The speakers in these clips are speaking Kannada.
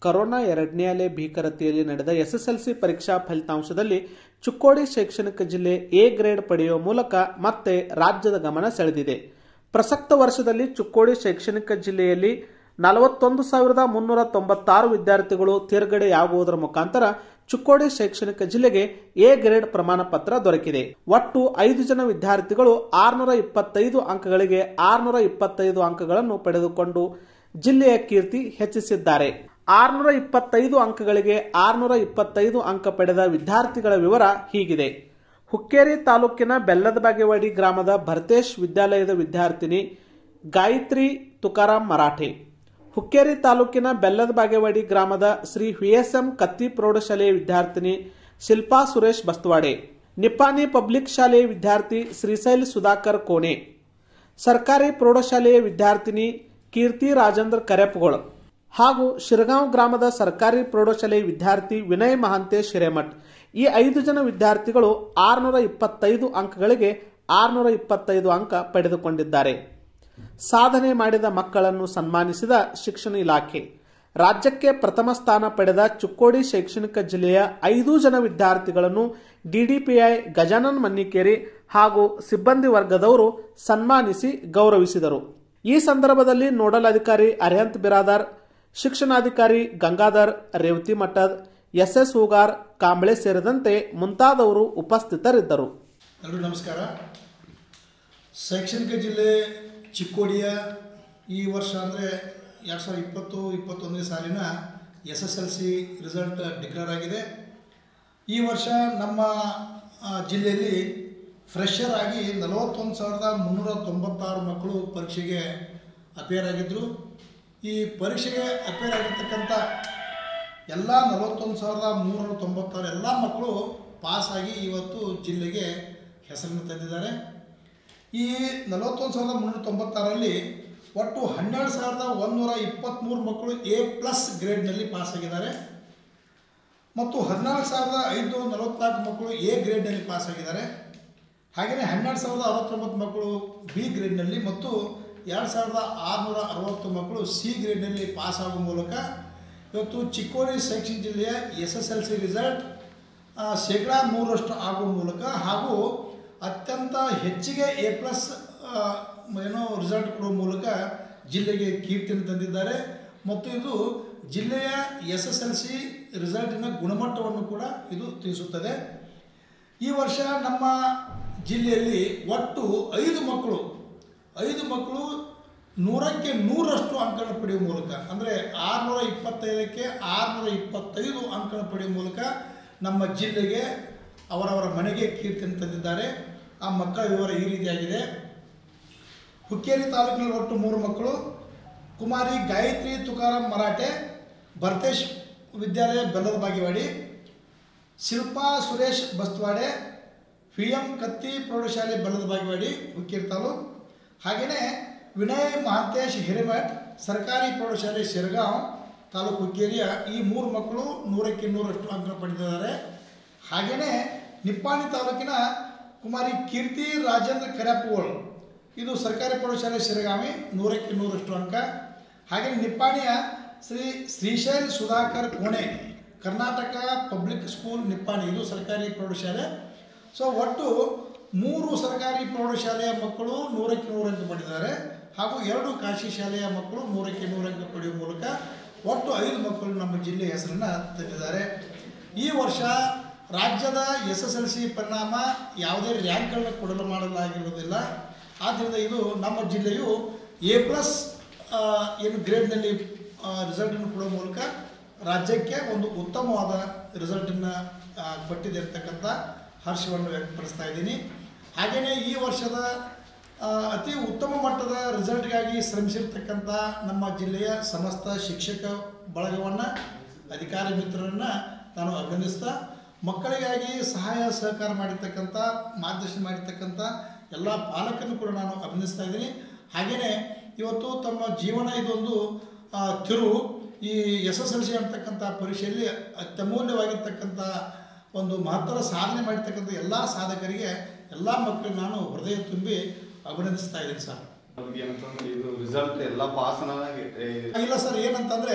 ಕೊರೋನಾ ಎರಡನೇ ಅಲೆ ಭೀಕರತೆಯಲ್ಲಿ ನಡೆದ ಎಸ್ಎಸ್ಎಲ್ಸಿ ಪರೀಕ್ಷಾ ಫಲಿತಾಂಶದಲ್ಲಿ ಚಿಕ್ಕೋಡಿ ಶೈಕ್ಷಣಿಕ ಜಿಲ್ಲೆ ಎ ಗ್ರೇಡ್ ಪಡೆಯುವ ಮೂಲಕ ಮತ್ತೆ ರಾಜ್ಯದ ಗಮನ ಸೆಳೆದಿದೆ ಪ್ರಸಕ್ತ ವರ್ಷದಲ್ಲಿ ಚಿಕ್ಕೋಡಿ ಶೈಕ್ಷಣಿಕ ಜಿಲ್ಲೆಯಲ್ಲಿ ನಲವತ್ತೊಂದು ಸಾವಿರದ ಮುನ್ನೂರ ತೊಂಬತ್ತಾರು ವಿದ್ಯಾರ್ಥಿಗಳು ತೇರ್ಗಡೆಯಾಗುವುದರ ಮುಖಾಂತರ ಚಿಕ್ಕೋಡಿ ಶೈಕ್ಷಣಿಕ ಜಿಲ್ಲೆಗೆ ಎ ಗ್ರೇಡ್ ಪ್ರಮಾಣ ಪತ್ರ ದೊರಕಿದೆ ಒಟ್ಟು ಐದು ಜನ ವಿದ್ಯಾರ್ಥಿಗಳು ಆರ್ನೂರ ಇಪ್ಪತ್ತೈದು ಅಂಕಗಳಿಗೆ ಆರ್ನೂರ ಇಪ್ಪತ್ತೈದು ಅಂಕಗಳನ್ನು ಪಡೆದುಕೊಂಡು ಜಿಲ್ಲೆಯ ಕೀರ್ತಿ ಹೆಚ್ಚಿಸಿದ್ದಾರೆ ಆರ್ನೂರ ಇಪ್ಪತ್ತೈದು ಅಂಕಗಳಿಗೆ ಆರ್ನೂರ ಇಪ್ಪತ್ತೈದು ಅಂಕ ಪಡೆದ ವಿದ್ಯಾರ್ಥಿಗಳ ವಿವರ ಹೀಗಿದೆ ಹುಕ್ಕೇರಿ ತಾಲೂಕಿನ ಬೆಲ್ಲದ ಬಾಗೇವಾಡಿ ಗ್ರಾಮದ ಭರತೇಶ್ ವಿದ್ಯಾಲಯದ ವಿದ್ಯಾರ್ಥಿನಿ ಗಾಯತ್ರಿ ತುಕಾರಾಂ ಮರಾಠೆ ಹುಕ್ಕೇರಿ ತಾಲೂಕಿನ ಬೆಲ್ಲದ ಬಾಗೇವಾಡಿ ಗ್ರಾಮದ ಶ್ರೀ ವಿಎಸ್ಎಂ ಕತ್ತಿ ಪ್ರೌಢಶಾಲೆಯ ವಿದ್ಯಾರ್ಥಿನಿ ಶಿಲ್ಪಾ ಸುರೇಶ್ ಬಸ್ತವಾಡೆ ನಿಪ್ಪಾನಿ ಪಬ್ಲಿಕ್ ಶಾಲೆಯ ವಿದ್ಯಾರ್ಥಿ ಶ್ರೀಶೈಲ್ ಸುಧಾಕರ್ ಕೋಣೆ ಸರ್ಕಾರಿ ಪ್ರೌಢಶಾಲೆಯ ವಿದ್ಯಾರ್ಥಿನಿ ಕೀರ್ತಿ ರಾಜೇಂದ್ರ ಕರೆಪ್ಗೋಳ್ ಹಾಗೂ ಶಿರಗಾಂವ್ ಗ್ರಾಮದ ಸರ್ಕಾರಿ ಪ್ರೌಢಶಾಲೆಯ ವಿದ್ಯಾರ್ಥಿ ವಿನಯ್ ಮಹಾಂತೇಶ್ ಹಿರೇಮಠ್ ಈ ಐದು ಜನ ವಿದ್ಯಾರ್ಥಿಗಳು ಆರುನೂರ ಇಪ್ಪತ್ತೈದು ಅಂಕಗಳಿಗೆ ಆರುನೂರ ಇಪ್ಪತ್ತೈದು ಅಂಕ ಪಡೆದುಕೊಂಡಿದ್ದಾರೆ ಸಾಧನೆ ಮಾಡಿದ ಮಕ್ಕಳನ್ನು ಸನ್ಮಾನಿಸಿದ ಶಿಕ್ಷಣ ಇಲಾಖೆ ರಾಜ್ಯಕ್ಕೆ ಪ್ರಥಮ ಸ್ಥಾನ ಪಡೆದ ಚಿಕ್ಕೋಡಿ ಶೈಕ್ಷಣಿಕ ಜಿಲ್ಲೆಯ ಐದು ಜನ ವಿದ್ಯಾರ್ಥಿಗಳನ್ನು ಡಿಡಿಪಿಐ ಗಜಾನನ್ ಮನ್ನಿಕೇರಿ ಹಾಗೂ ಸಿಬ್ಬಂದಿ ವರ್ಗದವರು ಸನ್ಮಾನಿಸಿ ಗೌರವಿಸಿದರು ಈ ಸಂದರ್ಭದಲ್ಲಿ ನೋಡಲ್ ಅಧಿಕಾರಿ ಅರ್ಹಂತ್ ಬಿರಾದಾರ್ ಶಿಕ್ಷಣಾಧಿಕಾರಿ ಗಂಗಾಧರ್ ರೇವತಿ ಮಠದ್ ಎಸ್ಎಸ್ ಹೂಗಾರ್ ಕಾಂಬಳೆ ಸೇರಿದಂತೆ ಮುಂತಾದವರು ಉಪಸ್ಥಿತರಿದ್ದರು ಎಲ್ಲರೂ ನಮಸ್ಕಾರ ಶೈಕ್ಷಣಿಕ ಜಿಲ್ಲೆ ಚಿಕ್ಕೋಡಿಯ ಈ ವರ್ಷ ಅಂದರೆ ಎರಡು ಸಾವಿರದ ಇಪ್ಪತ್ತು ಇಪ್ಪತ್ತೊಂದನೇ ಸಾಲಿನ S S L C result declare ಆಗಿದೆ ಈ ವರ್ಷ ನಮ್ಮ ಆ, ಜಿಲ್ಲೆಯಲ್ಲಿ ಫ್ರೆಷರ್ ಆಗಿ ನಲವತ್ತೊಂದು ಸಾವಿರದ ಮುನ್ನೂರ ತೊಂಬತ್ತಾರು ಮಕ್ಕಳು ಪರೀಕ್ಷೆಗೆ ಅಪೇರ್ ಆಗಿದ್ದರು ಈ ಪರೀಕ್ಷೆಗೆ ಅಪೇರ್ ಆಗಿರ್ತಕ್ಕಂಥ ಎಲ್ಲ ನಲವತ್ತೊಂದು ಸಾವಿರದ ಮೂನ್ನೂರ ತೊಂಬತ್ತಾರು ಎಲ್ಲ ಮಕ್ಕಳು ಪಾಸಾಗಿ ಇವತ್ತು ಜಿಲ್ಲೆಗೆ ಹೆಸರನ್ನು ತಂದಿದ್ದಾರೆ ಈ ನಲವತ್ತೊಂದು ಸಾವಿರದ ಮುನ್ನೂರ ತೊಂಬತ್ತಾರರಲ್ಲಿ ಒಟ್ಟು ಹನ್ನೆರಡು ಸಾವಿರದ ಒಂದೂರ ಇಪ್ಪತ್ತ್ಮೂರು ಮಕ್ಕಳು ಎ ಪ್ಲಸ್ ಗ್ರೇಡ್ನಲ್ಲಿ ಪಾಸಾಗಿದ್ದಾರೆ ಮತ್ತು ಹದಿನಾಲ್ಕು ಸಾವಿರದ ಐದುನೂರ ನಲವತ್ನಾಲ್ಕು ಮಕ್ಕಳು ಎ ಗ್ರೇಡ್ನಲ್ಲಿ ಪಾಸಾಗಿದ್ದಾರೆ ಹಾಗೆಯೇ ಹನ್ನೆರಡು ಸಾವಿರದ ಅರವತ್ತೊಂಬತ್ತು ಮಕ್ಕಳು ಬಿ ಗ್ರೇಡ್ನಲ್ಲಿ ಮತ್ತು ಎರಡು ಸಾವಿರದ ಆರುನೂರ ಅರವತ್ತು ಮಕ್ಕಳು ಸಿ ಗ್ರೇಡ್ನಲ್ಲಿ ಪಾಸ್ ಆಗುವ ಮೂಲಕ ಇವತ್ತು ಚಿಕ್ಕೋಡಿ ಶೈಕ್ಷಣಿಕ ಜಿಲ್ಲೆಯ S S L C result ಆ, ಶೇಕಡಾ ನೂರರಷ್ಟು ಆಗುವ ಮೂಲಕ ಹಾಗೂ ಅತ್ಯಂತ ಹೆಚ್ಚಿಗೆ ಎ ಪ್ಲಸ್ ಏನೋ ರಿಸಲ್ಟ್ ಕೊಡುವ ಮೂಲಕ ಜಿಲ್ಲೆಗೆ ಕೀರ್ತಿಯನ್ನು ತಂದಿದ್ದಾರೆ ಮತ್ತು ಇದು ಜಿಲ್ಲೆಯ ಎಸ್ ಎಸ್ ಎಲ್ ಸಿ ರಿಸಲ್ಟಿನ ಗುಣಮಟ್ಟವನ್ನು ಕೂಡ ಇದು ತಿಳಿಸುತ್ತದೆ ಈ ವರ್ಷ ನಮ್ಮ ಜಿಲ್ಲೆಯಲ್ಲಿ ಒಟ್ಟು ಐದು ಮಕ್ಕಳು ಐದು ಮಕ್ಕಳು ನೂರಕ್ಕೆ ನೂರಷ್ಟು ಅಂಕಗಳನ್ನು ಪಡೆಯುವ ಮೂಲಕ ಅಂದರೆ ಆರುನೂರ ಇಪ್ಪತ್ತೈದಕ್ಕೆ ಆರುನೂರ ಇಪ್ಪತ್ತೈದು ಅಂಕಗಳನ್ನು ಪಡೆಯುವ ಮೂಲಕ ನಮ್ಮ ಜಿಲ್ಲೆಗೆ ಅವರವರ ಮನೆಗೆ ಕೀರ್ತಿಯನ್ನು ತಂದಿದ್ದಾರೆ ಆ ಮಕ್ಕಳ ವಿವರ ಈ ರೀತಿಯಾಗಿದೆ ಹುಕ್ಕೇರಿ ತಾಲೂಕಿನಲ್ಲಿ ಒಟ್ಟು ಮೂರು ಮಕ್ಕಳು ಕುಮಾರಿ ಗಾಯತ್ರಿ ತುಕಾರಾಮ್ ಮರಾಠೆ ಭರತೇಶ್ ವಿದ್ಯಾಲಯ ಬೆಲ್ಲದ ಬಾಗೇವಾಡಿ ಶಿಲ್ಪಾ ಸುರೇಶ್ ಬಸ್ತವಾಡೆ ವಿ ಎಂ ಕತ್ತಿ ಪ್ರೌಢಶಾಲೆ ಬೆಲ್ಲದ ಬಾಗೇವಾಡಿ ಹುಕ್ಕೇರಿ ತಾಲೂಕು ಹಾಗೆಯೇ ವಿನಯ್ ಮಹಾಂತೇಶ್ ಹಿರೇಮಠ್ ಸರ್ಕಾರಿ ಪ್ರೌಢಶಾಲೆ ಶಿರಗಾಂವ್ ತಾಲೂಕು ಹುಕ್ಕೇರಿಯ ಈ ಮೂರು ಮಕ್ಕಳು ನೂರಕ್ಕೆ ನೂರಷ್ಟು ಅಂಕ ಪಡೆದಿದ್ದಾರೆ ಹಾಗೆಯೇ ನಿಪ್ಪಾಣಿ ತಾಲೂಕಿನ ಕುಮಾರಿ ಕೀರ್ತಿ ರಾಜೇಂದ್ರ ಕರ್ಯಾಪುಗೋಳ್ ಇದು ಸರ್ಕಾರಿ ಪ್ರೌಢಶಾಲೆ ಶಿರಗಾಮಿ ನೂರಕ್ಕೆ ನೂರಷ್ಟು ಅಂಕ ಹಾಗೆಯೇ ನಿಪ್ಪಾಣಿಯ ಶ್ರೀ ಶ್ರೀಶೈಲ್ ಸುಧಾಕರ್ ಕೋಣೆ ಕರ್ನಾಟಕ ಪಬ್ಲಿಕ್ ಸ್ಕೂಲ್ ನಿಪ್ಪಾಣಿ ಇದು ಸರ್ಕಾರಿ ಪ್ರೌಢಶಾಲೆ ಸೊ ಒಟ್ಟು ಮೂರು ಸರ್ಕಾರಿ ಪ್ರೌಢಶಾಲೆಯ ಮಕ್ಕಳು ನೂರಕ್ಕೆ ನೂರು ಅಂಕ ಪಡೆದಿದ್ದಾರೆ ಹಾಗೂ ಎರಡು ಖಾಸಗಿ ಶಾಲೆಯ ಮಕ್ಕಳು ನೂರಕ್ಕೆ ನೂರು ಅಂಕ ಪಡೆಯುವ ಮೂಲಕ ಒಟ್ಟು ಐದು ಮಕ್ಕಳು ನಮ್ಮ ಜಿಲ್ಲೆಯ ಹೆಸರನ್ನು ತಂದಿದ್ದಾರೆ ಈ ವರ್ಷ ರಾಜ್ಯದ ಎಸ್ ಎಸ್ ಎಲ್ ಸಿ ಪರಿಣಾಮ ಯಾವುದೇ ರ್ಯಾಂಕ್ಗಳನ್ನ ಕೊಡಲು ಮಾಡಲಾಗಿರುವುದಿಲ್ಲ ಆದ್ದರಿಂದ ಇದು ನಮ್ಮ ಜಿಲ್ಲೆಯು ಎ ಪ್ಲಸ್ ಏನು ಗ್ರೇಡ್ನಲ್ಲಿ ರಿಸಲ್ಟನ್ನು ಕೊಡುವ ಮೂಲಕ ರಾಜ್ಯಕ್ಕೆ ಒಂದು ಉತ್ತಮವಾದ ರಿಸಲ್ಟನ್ನು ಕೊಟ್ಟಿದೆ ಅಂತಕ್ಕಂಥ ಹರ್ಷವನ್ನು ವ್ಯಕ್ತಪಡಿಸ್ತಾ ಇದ್ದೀನಿ ಹಾಗೆಯೇ ಈ ವರ್ಷದ ಆ, ಅತಿ ಉತ್ತಮ ಮಟ್ಟದ ರಿಸಲ್ಟ್ಗಾಗಿ ಶ್ರಮಿಸಿರ್ತಕ್ಕಂಥ ನಮ್ಮ ಜಿಲ್ಲೆಯ ಸಮಸ್ತ ಶಿಕ್ಷಕ ಬಳಗವನ್ನು ಅಧಿಕಾರಿ ಮಿತ್ರರನ್ನು ನಾನು ಅಭಿನಂದಿಸ್ತಾ ಮಕ್ಕಳಿಗಾಗಿ ಸಹಾಯ ಸಹಕಾರ ಮಾಡಿರ್ತಕ್ಕಂಥ ಮಾರ್ಗದರ್ಶನ ಮಾಡಿರ್ತಕ್ಕಂಥ ಎಲ್ಲ ಪಾಲಕರನ್ನು ಕೂಡ ನಾನು ಅಭಿನಂದಿಸ್ತಾ ಇದ್ದೀನಿ ಹಾಗೆಯೇ ಇವತ್ತು ತಮ್ಮ ಜೀವನ ಇದೊಂದು ಆ, ತಿರು ಈ ಎಸ್ ಎಸ್ ಎಲ್ ಸಿ ಅಂತಕ್ಕಂಥ ಪರೀಕ್ಷೆಯಲ್ಲಿ ಅತ್ಯಮೂಲ್ಯವಾಗಿರ್ತಕ್ಕಂಥ ಒಂದು ಮಹತ್ತರ ಸಾಧನೆ ಮಾಡಿರ್ತಕ್ಕಂಥ ಎಲ್ಲ ಸಾಧಕರಿಗೆ ಎಲ್ಲ ಮಕ್ಕಳು ನಾನು ಹೃದಯ ತುಂಬಿ ಅಭಿನಂದಿಸ್ತಾ ಇದ್ದೀನಿ ಸರ್ ನಮ್ಗೆ ಏನಂತಂದ್ರೆ ಇದು ರಿಸಲ್ಟ್ ಎಲ್ಲ ಪಾಸ್ ಇಲ್ಲ ಸರ್ ಏನಂತಂದರೆ ಈ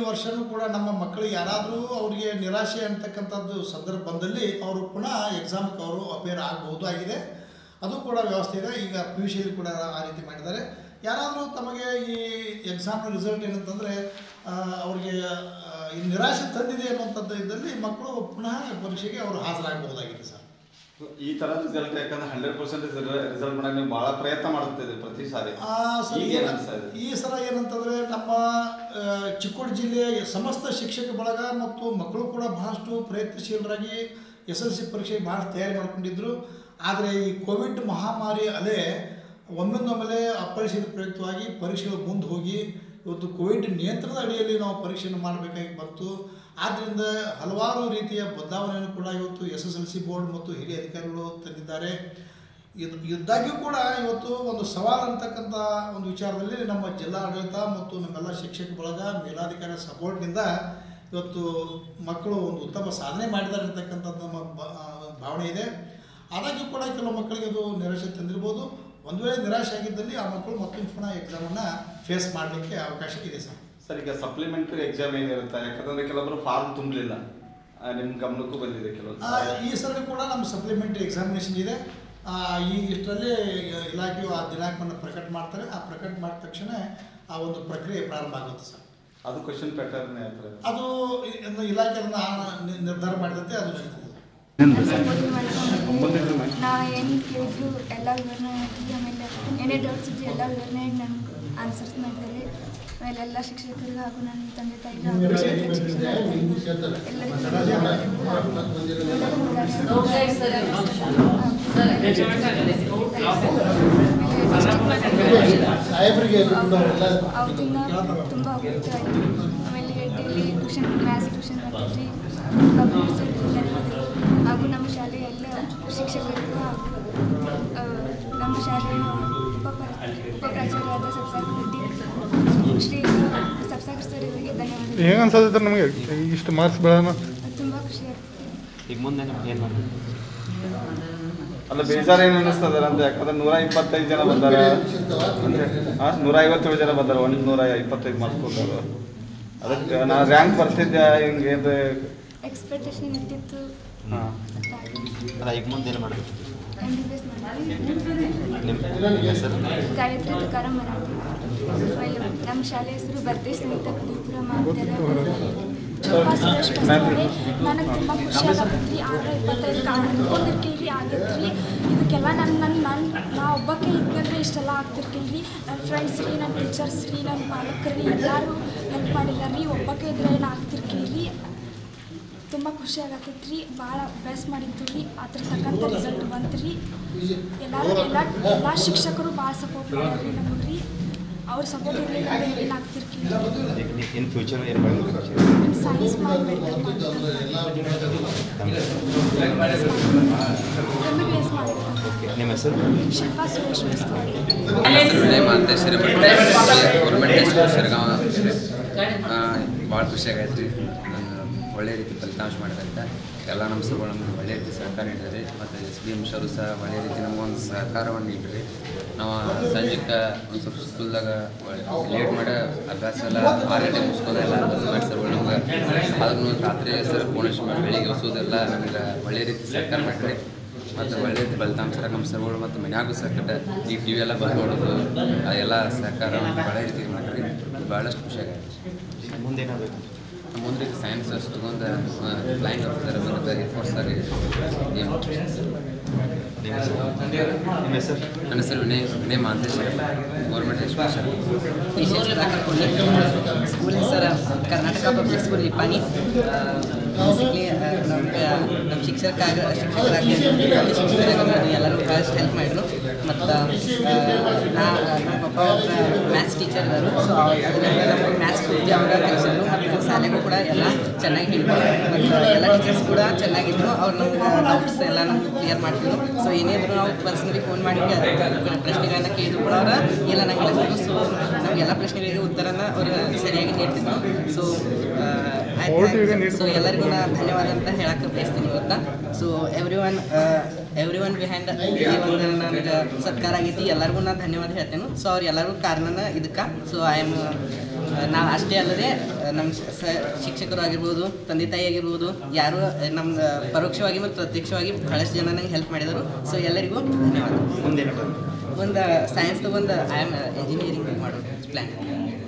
ವರ್ಷನೂ ಕೂಡ ನಮ್ಮ ಮಕ್ಕಳಿಗೆ ಯಾರಾದರೂ ಅವರಿಗೆ ನಿರಾಶೆ ಅಂತಕ್ಕಂಥದ್ದು ಸಂದರ್ಭ ಬಂದಲ್ಲಿ ಅವರು ಪುನಃ ಎಕ್ಸಾಮ್ಗೆ ಅವರು ಅಪೇರ್ ಆಗಬಹುದು ಆಗಿದೆ ಅದು ಕೂಡ ವ್ಯವಸ್ಥೆ ಇದೆ ಈಗ ಪಿ ಯು ಸಿಯಲ್ಲಿ ಕೂಡ ಆ ರೀತಿ ಮಾಡಿದ್ದಾರೆ ಯಾರಾದರೂ ತಮಗೆ ಈ ಎಕ್ಸಾಮ್ ರಿಸಲ್ಟ್ ಏನಂತಂದರೆ ಅವರಿಗೆ ಆ, ಈ ನಿರಾಶೆ ತಂದಿದೆ ಅನ್ನುವಂಥದ್ದು ಇದ್ದಲ್ಲಿ ಮಕ್ಕಳು ಪುನಃ ಪರೀಕ್ಷೆಗೆ ಅವರು ಹಾಜರಾಗಬಹುದಾಗಿದೆ ಸರ್ ಈ ತರ ರಿಸಲ್ಟ್ ಯಾಕಂದ್ರೆ ಹಂಡ್ರೆಡ್ ಪರ್ಸೆಂಟ್ ರಿಸಲ್ಟ್ ಮಾಡಕ್ಕೆ ನೀವು ಬಹಳ ಪ್ರಯತ್ನ ಮಾಡುತ್ತಿದ್ರಿ ಪ್ರತಿ ಸಾರಿ ಆ, ಸರ್, ಈಗ ಏನ- ಏನ್ ಅನ್ಸ್ತಾ ಇದೆ ಈ ಸಲ ಏನಂತಂದರೆ ನಮ್ಮ ಆ, ಚಿಕ್ಕೋಡಿ ಜಿಲ್ಲೆಯ ಸಮಸ್ತ ಶಿಕ್ಷಕ ಬಳಗ ಮತ್ತು ಮಕ್ಕಳು ಕೂಡ ಬಹಳಷ್ಟು ಪ್ರಯತ್ನಶೀಲರಾಗಿ ಎಸ್ ಎಲ್ ಸಿ ಪರೀಕ್ಷೆಗೆ ಭಾಳ ತಯಾರಿ ಮಾಡ್ಕೊಂಡಿದ್ರು ಆದರೆ ಈ ಕೋವಿಡ್ ಮಹಾಮಾರಿ ಅಲೆ ಒಮ್ಮಿಂದೊಮ್ಮೆಲೆ ಅಪ್ಪಳಿಸಿದ ಪ್ರಯುಕ್ತವಾಗಿ ಪರೀಕ್ಷೆಗಳು ಮುಂದೆ ಹೋಗಿ ಇವತ್ತು ಕೋವಿಡ್ ನಿಯಂತ್ರಣದ ಅಡಿಯಲ್ಲಿ ನಾವು ಪರೀಕ್ಷೆಯನ್ನು ಮಾಡಬೇಕಾಗಿ ಬಂತು ಆದ್ದರಿಂದ ಹಲವಾರು ರೀತಿಯ ಬದಲಾವಣೆಯನ್ನು ಕೂಡ ಇವತ್ತು S S L C board ಮತ್ತು ಹಿರಿಯ ಅಧಿಕಾರಿಗಳು ತಂದಿದ್ದಾರೆ ಇದು ಇದ್ದಾಗ್ಯೂ ಕೂಡ ಇವತ್ತು ಒಂದು ಸವಾಲು ಅಂತಕ್ಕಂಥ ಒಂದು ವಿಚಾರದಲ್ಲಿ ನಮ್ಮ ಜಿಲ್ಲಾ ಆಡಳಿತ ಮತ್ತು ನಮ್ಮೆಲ್ಲ ಶಿಕ್ಷಕ ಬಳಗ ಮೇಲಾಧಿಕಾರಿ ಸಪೋರ್ಟ್ನಿಂದ ಇವತ್ತು ಮಕ್ಕಳು ಒಂದು ಉತ್ತಮ ಸಾಧನೆ ಮಾಡಿದ್ದಾರೆ ಅಂತಕ್ಕಂಥದ್ದು ನಮ್ಮ ಬ- ಆ, ಭಾವನೆ ಇದೆ ಆದಾಗ್ಯೂ ಕೂಡ ಕೆಲವು ಮಕ್ಕಳಿಗೆ ಅದು ನಿರಾಶೆ ತಂದಿರ್ಬೋದು ಒಂದು ವೇಳೆ ನಿರಾಶೆ ಆಗಿದ್ದಲ್ಲಿ ಆ ಮಕ್ಕಳು ಮತ್ತೊಂದು ಪುನಃ ಎಕ್ಸಾಮನ್ನು ಫೇಸ್ ಮಾಡಲಿಕ್ಕೆ ಅವಕಾಶ ಇದೆ ಸರ್ ಸರ್ ಈಗ ಸಪ್ಲಿಮೆಂಟರಿ ಎಕ್ಸಾಮ್ ಏನಿರುತ್ತೆ ಯಾಕಂದ್ರೆ ಕೆಲವೊಬ್ರು ಫಾರ್ಮ್ ತುಂಬಲಿಲ್ಲ ನಿಮ್ಮ ಗಮನಕ್ಕೂ ಬಂದಿದೆ ಕೆಲವೊಂದು ಆ, ಈ ಸರಿ ಕೂಡ ನಮ್ಮ ಸಪ್ಲಿಮೆಂಟರಿ ಎಕ್ಸಾಮಿನೇಷನ್ ಇದೆ ಆ, ಈ ಇಷ್ಟರಲ್ಲಿ ಇಲಾಖೆಯು ಆ ದಿನಾಂಕವನ್ನು ಪ್ರಕಟ ಮಾಡ್ತಾರೆ ಆ ಪ್ರಕಟ ಮಾಡಿದ ತಕ್ಷಣ ಆ ಒಂದು ಪ್ರಕ್ರಿಯೆ ಪ್ರಾರಂಭ ಆಗುತ್ತೆ ಸರ್ ಅದು ಕ್ವಶನ್ ಪ್ಯಾಟರ್ನ್ ಯಾವ ಥರ ಇದೆ? ಅದು ಇ- ಇನ್ನು ಇಲಾಖೆ ಅದನ್ನ ಆ- ನಿ- ನಿರ್ಧಾರ ಮಾಡಿದಂತೆ ಅದು ನಡೀತದೆ ನಾ ಏನು ಕೇಳಿದ್ರು ಎಲ್ಲ ವಿವರಣೆ ಹಾಕಿ ಆಮೇಲೆ ಏನೇ ಡೌಟ್ಸ್ ಇದ್ದು ಎಲ್ಲ ವಿವರಣೆ ನಮ್ಗೆ ಆನ್ಸರ್ಸ್ ಮಾಡಿದ್ದಾರೆ ಆಮೇಲೆ ಎಲ್ಲ ಶಿಕ್ಷಕರಿಗೂ ಹಾಗೂ ನನ್ನ ತಂದೆ ತಾಯಿಗೂ ಹಾಗೂ ಶಿಕ್ಷಕ ಶಿಕ್ಷಕರಿಗೂ ಎಲ್ಲರಿಗೂ ಅವತ್ತಿಂದ ತುಂಬ ಉಪಯುಕ್ತ ಆಯಿತು ಆಮೇಲೆ ಡೈಲಿ ಟ್ಯೂಷನ್ ಮ್ಯಾಥ್ಸ್ ಟ್ಯೂಷನ್ ಬರ್ತಿದ್ವಿ ಕಬ್ಬನ್ ಸರ್ ಎಲ್ಲರಿಗೂ ಹಾಗೂ ನಮ್ಮ ಶಾಲೆಯ ಎಲ್ಲ ಶಿಕ್ಷಕರಿಗೂ ಹಾಗೂ ಆ, ನಮ್ಮ ಶಾಲೆಯ ಉಪ ಉಪಪ್ರಾಚಾರ್ಯರಾದ ಸಬ್ಸಾಗರ್ ರೆಡ್ಡಿ ಶ್ರೀ ಸಬ್ಸಾಗರ್ ಸರ್ ಇವರಿಗೆ ಧನ್ಯವಾದಗಳು ಹೆಂಗೆ ಅನ್ಸತ್ತೆ ನಮಗೆ ಇಷ್ಟು ಮಾರ್ಕ್ಸ್ ಬೆಳೆಯೋಣ ತುಂಬ ಖುಷಿ ಆಗ್ತದೆ ಈಗ ಮುಂದೆ ಏನು ಮಾಡಿ ಅಲ್ಲ ಬೇಜಾರು ಏನು ಅನ್ನಿಸ್ತದ ಅಂತ ಯಾಕಂದ್ರೆ ನೂರ ಇಪ್ಪತ್ತೈದು ಜನ ಬಂದಾರ ಅಂದ್ರೆ ಹಾ ನೂರ ಐವತ್ತೇಳು ಜನ ಬಂದಾರ ಒಂದು ನೂರ ಇಪ್ಪತ್ತೈದು ಮಾರ್ಕ್ಸ್ ಕೊಟ್ಟಾರ ಅದಕ್ಕೆ ನಾ ರ್ಯಾಂಕ್ ಬರ್ತಿದ್ದೆ ಹಿಂಗೆ ಇದು ಎಕ್ಸ್ಪೆಕ್ಟೇಷನ್ ಇದ್ದಿತ್ತು ಹಾಂ ಅಲ್ಲ ಈಗ ಮುಂದೆ ಏನು ಮಾಡಬೇಕು ಎಮ್ ಬಿ ಬಿ ಎಸ್ ಮಾಡಿ ನಿಮ್ಮ ಹೆಸರು ಗಾಯತ್ರಿ ತುಕಾರಾಮ್ ಮರಾಠಿ ಆಮೇಲೆ ನಮ್ಮ ಶಾಲೆ ಹೆಸರು ಬರ್ತೆ ಸ್ಮಿತ ಕುದುಪುರ ಮಹಾವಿದ್ಯಾಲಯ ಚಂಪಾ ಸುರೇಶ್ ಬಸವಳ್ಳಿ ನನಗೆ ತುಂಬ ಖುಷಿ ಆಗತ್ತೈತ್ರಿ ಆದ್ರೆ ಇಪ್ಪತ್ತೈದು ಅನ್ಕೊಂಡಿರ್ಕಿಲ್ರಿ ಆಗೈತ್ರಿ ಇದಕ್ಕೆಲ್ಲ ನನ್ನ ನನ್ನ ನನ್ನ ನಾ ಒಬ್ಬಕ್ಕೆ ಇದ್ದಂದ್ರೆ ಇಷ್ಟೆಲ್ಲ ಆಗ್ತಿರ್ಕಿಲ್ರಿ ನನ್ನ ಫ್ರೆಂಡ್ಸ್ ರೀ ನನ್ನ ಟೀಚರ್ಸ್ ರೀ ನನ್ನ ಪಾಲಕರು ರೀ ಎಲ್ಲರೂ ಹೆಲ್ಪ್ ಮಾಡಿದ್ದಾರೆ ರೀ ಒಬ್ಬಕ್ಕೆ ಇದ್ರೆ ಏನು ಆಗ್ತಿರ್ಕಿಲ್ರಿ ತುಂಬ ಖುಷಿ ಆಗತ್ತೈತ್ರಿ ಭಾಳ ಅಭ್ಯಾಸ ಮಾಡಿದ್ದು ರೀ ಅದ್ರ ತಕ್ಕಂಥ ರಿಸಲ್ಟ್ ಬಂತು ರೀ ಎಲ್ಲರೂ ಎಲ್ಲ ಎಲ್ಲ ಶಿಕ್ಷಕರು ಭಾಳ ಸಪೋರ್ಟ್ ಮಾಡ್ಯಾರ ನಮಗೆ ರೀ ಅವ್ರ ಸಪೋರ್ಟ್ ಇರಲಿಲ್ಲ ಅಂದ್ರೆ ಏನಾಗ್ತಿರ್ಕಿಲ್ಲ ಈಗ ನೀ ಇನ್ ಫ್ಯೂಚರ್ ಏನು ಮಾಡಬೇಕು ಸೈನ್ಸ್ ಮಾಡಿ medical M B B S ಮಾಡಬೇಕು ಓಕೆ ನಿಮ್ಮ ಹೆಸರು ಶಿಲ್ಪಾ ಸುರೇಶ್ ಬಸ್ವಾಡಿ ವಿನಯ್ ಮಾಂತೇಶ್ವರಿ ಗೌರ್ಮೆಂಟ್ ಹೈಸ್ಕೂಲ್ ಶಿರಗಾಂವ್ ಭಾಳ ಖುಷಿ ಆಗೈತೆ ರೀ ನಾನು ಒಳ್ಳೆ ರೀತಿ ಫಲಿತಾಂಶ ಮಾಡಿದಂತ ಎಲ್ಲ ನಮ್ಮ ಸಭೆಗಳು ನಮ್ಗೆ ಒಳ್ಳೆ ರೀತಿ ಸಹಕಾರ ನೀಡಿದ್ರಿ ಮತ್ತು ಎಸ್ ಡಿ ಎಮ್ ಶರು ಸಹ ಒಳ್ಳೆ ರೀತಿ ನಮಗೊಂದು ಸಹಕಾರವನ್ನು ನೀಡಿರಿ ನಾವು ಸಂಜೆಗೆ ಒಂದು ಸ್ವಲ್ಪ ಸ್ಕೂಲ್ದಾಗ ಲೇಟ್ ಮಾಡಿ ಅಭ್ಯಾಸ ಎಲ್ಲ ಆರು ಗಂಟೆ ಮುಗಿಸ್ಕೋದೆಲ್ಲ ಅಭ್ಯಾಸ ಮಾಡಿ ಸರ್ ನಮ್ಗೆ ಅದನ್ನು ರಾತ್ರಿ ಸರ್ ಪೂರ್ಣಿಶ್ ಮಾಡಿ ಬೆಳಿಗ್ಗೆ ಓದಿಸೋದೆಲ್ಲ ನಮಗೆ ಒಳ್ಳೆ ರೀತಿ ಸಹಕಾರ ಮಾಡಿರಿ ಮತ್ತು ಒಳ್ಳೆ ರೀತಿ ಫಲಿತಾಂಶ ನಮ್ಮ ಸರ್ಗಳು ಮತ್ತು ಮನ್ಯಾಗೂ ಸಹಕಾರ ಈ ಟಿ ವಿ ಎಲ್ಲ ಬಂದು ನೋಡೋದು ಅದೆಲ್ಲ ಸಹಕಾರ ಒಳ್ಳೆ ರೀತಿ ಮಾಡಿರಿ ಭಾಳಷ್ಟು ಖುಷಿ ಆಗೈತೆ ಮುಂದೆ ಏನಾಗಬೇಕು ನಮ್ಮ ಮುಂದೆ ಸೈನ್ಸ್ ಅಷ್ಟು ತಗೊಂಡು ಫ್ಲೈಂಗ್ ಆಫೀಸರ್ ಮತ್ತು ಏರ್ಫೋರ್ಸ್ ಆಗಿ ಏನು ನಿಮ್ಮ ಹೆಸರು ನಿಮ್ಮ ಹೆಸರು ನನ್ನ ಹೆಸರು ವಿನಯ್ ವಿನಯ್ ಮಾಂತೇಶ್ವರ ಗೌರ್ಮೆಂಟ್ ಹೈಸ್ಕೂಲ್ ವಿಶೇಷ ದಾಖಲೆ ಸ್ಕೂಲ್ ಹೆಸರು Karnataka public school Nippani basically ನಮ್ಗೆ ನಮ್ಮ ಶಿಕ್ಷಕರಾಗ ಶಿಕ್ಷಕರಾಗಿ ಶಿಕ್ಷಕರಾಗಿ ಎಲ್ಲರೂ ಭಾಳಷ್ಟು ಹೆಲ್ಪ್ ಮಾಡಿದ್ರು ಮತ್ತು ನಾ ನಮ್ಮ ಪಪ್ಪ ಮ್ಯಾಥ್ಸ್ ಟೀಚರ್ ಇದ್ದರು ಸೊ ಅದರಿಂದ ನಮಗೆ ಮ್ಯಾಥ್ಸ್ ಪೂರ್ತಿ ಅವ್ರ ಕಲಿಸಿದ್ರು ಮತ್ತು ಶಾಲೆಗೂ ಕೂಡ ಎಲ್ಲ ಚೆನ್ನಾಗಿ ಹೇಳಿದ್ರು ಮತ್ತು ಎಲ್ಲ ಟೀಚರ್ಸ್ ಕೂಡ ಚೆನ್ನಾಗಿದ್ರು ಅವ್ರು ನಮ್ಗೆ ಡೌಟ್ಸ್ ಎಲ್ಲ ನಮ್ಗೆ ಕ್ಲಿಯರ್ ಮಾಡ್ತಿದ್ರು ಸೊ ಏನೇ ಇದ್ರು ನಾವು ಪರ್ಸನಲಿ ಫೋನ್ ಮಾಡಿ ಅದ್ರ ಪ್ರಶ್ನೆಗಳನ್ನ ಕೇಳಿದ್ರು ಕೂಡ ಅವರ ಇಲ್ಲ ನಂಗೆ ಹೇಳ್ತಿದ್ರು ಸೊ ನಮಗೆಲ್ಲ ಪ್ರಶ್ನೆಗಳಿಗೆ ಉತ್ತರನ ಅವರು ಸರಿಯಾಗಿ ನೀಡ್ತಿದ್ರು ಸೊ ಸೊ ಎಲ್ಲರಿಗೂ ನಾನು ಧನ್ಯವಾದ ಅಂತ ಹೇಳಕ್ಕೆ ಬಯಸ್ತೀನಿ ಇವತ್ತ so everyone everyone behind ಈ ಒಂದು ನನಗೆ ಸತ್ಕಾರ ಆಗೈತಿ ಎಲ್ಲರಿಗೂ ನಾನು ಧನ್ಯವಾದ ಹೇಳ್ತೇನೆ ಸೊ ಅವ್ರು ಎಲ್ಲರಿಗೂ ಕಾರಣನ ಇದಕ್ಕೆ ಸೊ ಐ ಆಮ್ ನಾವು ಅಷ್ಟೇ ಅಲ್ಲದೆ ನಮ್ಮ ಸ ಶಿಕ್ಷಕರು ಆಗಿರ್ಬೋದು ತಂದೆ ತಾಯಿ ಆಗಿರ್ಬೋದು ಯಾರು ನಮ್ಮ ಪರೋಕ್ಷವಾಗಿ ಮತ್ತು ಪ್ರತ್ಯಕ್ಷವಾಗಿ ಬಹಳಷ್ಟು ಜನ ನನಗೆ ಹೆಲ್ಪ್ ಮಾಡಿದರು ಸೊ ಎಲ್ಲರಿಗೂ ಧನ್ಯವಾದ ಮುಂದೇನು ಒಂದು ಸೈನ್ಸ್ ತಗೊಂಡು ಐ ಆಮ್ ಇಂಜಿನಿಯರಿಂಗ್ ಮಾಡೋ ಪ್ಲ್ಯಾನ್